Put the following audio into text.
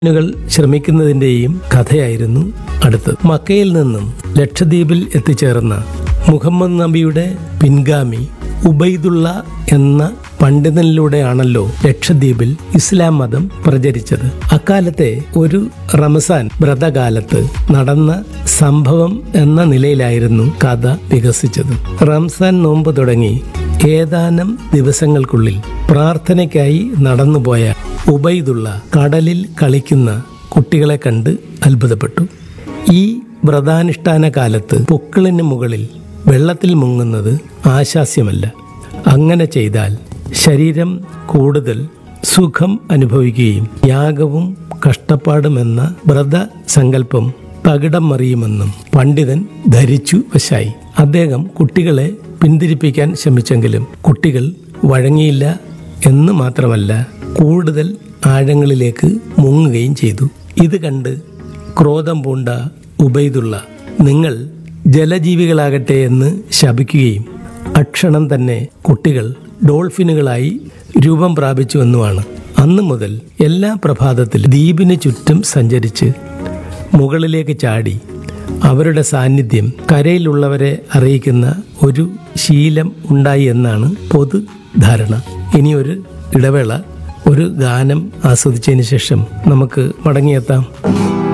നുകൾ ശ്രമിക്കുന്നതിന്റെയും കഥയായിരുന്നു അടുത്തത് മക്കയിൽ നിന്നും ലക്ഷദ്വീപിൽ എത്തിച്ചേർന്ന മുഹമ്മദ് നബിയുടെ പിൻഗാമി ഉബൈദുള്ള എന്ന പണ്ഡിതനിലൂടെയാണല്ലോ ലക്ഷദ്വീപിൽ ഇസ്ലാം മതം പ്രചരിച്ചത് അക്കാലത്തെ ഒരു റമസാൻ വ്രതകാലത്ത് നടന്ന സംഭവം എന്ന നിലയിലായിരുന്നു കഥ വികസിച്ചത് റംസാൻ നോമ്പ് തുടങ്ങി ഏതാനും ദിവസങ്ങൾക്കുള്ളിൽ പ്രാർത്ഥനയ്ക്കായി നടന്നുപോയ ഉബൈദുള്ള കടലിൽ കളിക്കുന്ന കുട്ടികളെ കണ്ട് അത്ഭുതപ്പെട്ടു ഈ വ്രതാനുഷ്ഠാന കാലത്ത് പൊക്കിളിന് മുകളിൽ വെള്ളത്തിൽ മുങ്ങുന്നത് ആശാസ്യമല്ല അങ്ങനെ ചെയ്താൽ ശരീരം കൂടുതൽ സുഖം അനുഭവിക്കുകയും യാഗവും കഷ്ടപ്പാടുമെന്ന വ്രത സങ്കല്പം തകിടം മറിയുമെന്നും പണ്ഡിതൻ ധരിച്ചു വശായി അദ്ദേഹം കുട്ടികളെ പിന്തിരിപ്പിക്കാൻ ശ്രമിച്ചെങ്കിലും കുട്ടികൾ വഴങ്ങിയില്ല എന്ന് മാത്രമല്ല കൂടുതൽ ആഴങ്ങളിലേക്ക് മുങ്ങുകയും ചെയ്തു ഇത് കണ്ട് ക്രോധം പൂണ്ട ഉബൈദുള്ള നിങ്ങൾ ജലജീവികളാകട്ടെ എന്ന് ശപിക്കുകയും അക്ഷണം തന്നെ കുട്ടികൾ ഡോൾഫിനുകളായി രൂപം പ്രാപിച്ചുവെന്നുമാണ് അന്നു മുതൽ എല്ലാ പ്രഭാതത്തിലും ദ്വീപിന് ചുറ്റും സഞ്ചരിച്ച് മുകളിലേക്ക് ചാടി അവരുടെ സാന്നിധ്യം കരയിലുള്ളവരെ അറിയിക്കുന്ന ഒരു ശീലം ഉണ്ടായി എന്നാണ് പൊതുധാരണ ഇനി ഒരു ഇടവേള ഒരു ഗാനം ആസ്വദിച്ചതിന് ശേഷം നമുക്ക് മടങ്ങിയെത്താം